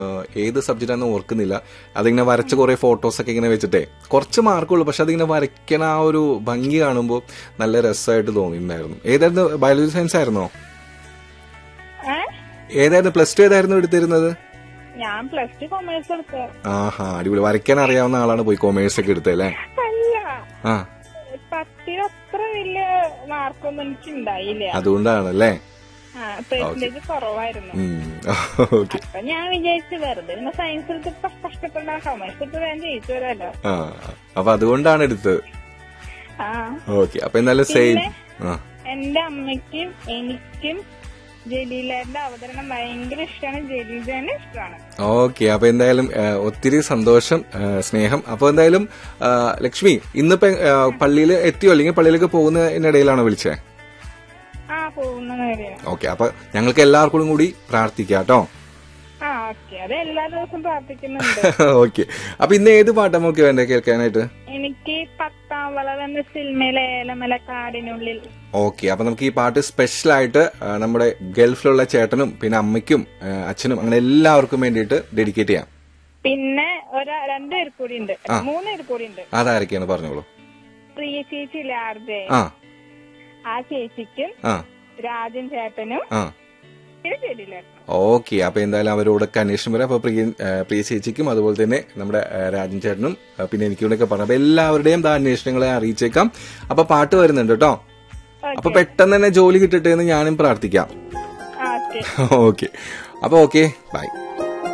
ഏത് സബ്ജക്റ്റ് ആണെന്ന് ഓർക്കുന്നില്ല അതിങ്ങനെ വരച്ച കുറെ ഫോട്ടോസ് ഒക്കെ ഇങ്ങനെ വെച്ചിട്ടേ കുറച്ച് മാർക്കുള്ളൂ പക്ഷെ അതിങ്ങനെ വരയ്ക്കണ ആ ഒരു ഭംഗി കാണുമ്പോൾ നല്ല രസമായിട്ട് തോന്നിയിട്ടുണ്ടായിരുന്നു ഏതായിരുന്നു ബയോളജി സയൻസ് ആയിരുന്നോ ഏ ഏതായിരുന്നു പ്ലസ് ടു ഏതായിരുന്നു എടുത്തിരുന്നത് ഞാൻ പ്ലസ് ടു കൊമേഴ്സ് എടുത്ത ആഹാ അടിപൊളി വരയ്ക്കാൻ അറിയാവുന്ന ആളാണ് പോയി കൊമേഴ്സ് ഒക്കെ എടുത്തത് അല്ലേ അല്ല ആ പത്തിന് അത്ര വലിയ മാർക്കൊന്നും എനിക്ക് ഉണ്ടായില്ല അതുകൊണ്ടാണല്ലേ ആ പെർസെന്റേജ് കുറവായിരുന്നു ഓക്കെ അപ്പൊ ഞാൻ വിചാരിച്ചു വെറുതെ പിന്നെ സയൻസ് എടുത്ത് കഷ്ടപ്പെട്ട കൊമേഴ്സ് എടുത്ത് വേഗം ജയിച്ചു വരാലോ ആ അപ്പൊ അതുകൊണ്ടാണ് എടുത്തത് ആ ഓക്കെ അപ്പൊ എന്നാലും സെയിം ആ എന്റെ അമ്മയ്ക്കും എനിക്കും ജലീലേന്റെ അവതരണം ഭയങ്കര ഇഷ്ടമാണ് ജലീലേനെ ഇഷ്ടമാണ് ഓക്കെ അപ്പൊ എന്തായാലും ആ, ഒത്തിരി സന്തോഷം ആ, സ്നേഹം അപ്പൊ എന്തായാലും ആ, ലക്ഷ്മി ഇന്നിപ്പോ പള്ളിയിൽ എത്തിയോ അല്ലെങ്കിൽ പള്ളിയിലേക്ക് പോകുന്നതിനിടയിലാണോ വിളിച്ചേ ആ പോകുന്ന കാര്യം ഓക്കെ അപ്പൊ ഞങ്ങൾക്ക് എല്ലാവർക്കും കൂടി പ്രാർത്ഥിക്കാം കേട്ടോ ആ ഓക്കെ അത് എല്ലാ ദിവസവും പ്രാർത്ഥിക്കുന്നുണ്ട് ഓക്കെ അപ്പൊ ഇന്ന് ഏത് പാട്ടാ നമുക്ക് വേണ്ടേ കേൾക്കാനായിട്ട് എനിക്ക് പത്താം വളവ് എന്ന സിനിമയിലെ ഏലമല കാടിനുള്ളിൽ ഓക്കെ അപ്പൊ നമുക്ക് ഈ പാട്ട് സ്പെഷ്യൽ ആയിട്ട് ആ, നമ്മുടെ ഗൾഫിലുള്ള ചേട്ടനും പിന്നെ അമ്മയ്ക്കും ആ, അച്ഛനും അങ്ങനെ എല്ലാവർക്കും വേണ്ടിയിട്ട് ഡെഡിക്കേറ്റ് ചെയ്യാം പിന്നെ ഒരു രണ്ടുപേർ കൂടി ഉണ്ട് ആ. മൂന്ന് പേർ കൂടി ഉണ്ട് അതാരൊക്കെയാണ് പറഞ്ഞോളൂ പ്രിയ ചേച്ചി ഇല്ലേ ആർജെ ആ ആ ചേച്ചിക്കും ആ രാജൻ ചേട്ടനും ആ പിന്നെ ജലീലേട്ടനും ഓക്കെ അപ്പൊ എന്തായാലും അവരോടൊക്കെ അന്വേഷണം വരാം അപ്പൊ പ്രിയ ആ, പ്രിയ ചേച്ചിക്കും അതുപോലെ തന്നെ നമ്മുടെ ആ, രാജൻ ചേട്ടനും ആ, പിന്നെ എനിക്കൂടെയൊക്കെ പറഞ്ഞു അപ്പൊ എല്ലാവരുടെയും ദാ അന്വേഷണങ്ങളെ അറിയിച്ചേക്കാം അപ്പൊ പാട്ട് വരുന്നുണ്ട് കേട്ടോ അപ്പൊ പെട്ടെന്ന് തന്നെ ജോലി കിട്ടട്ടെ എന്ന് ഞാനും പ്രാർത്ഥിക്കാം ആ ഓക്കെ ഓക്കെ അപ്പൊ ഓക്കെ ബൈ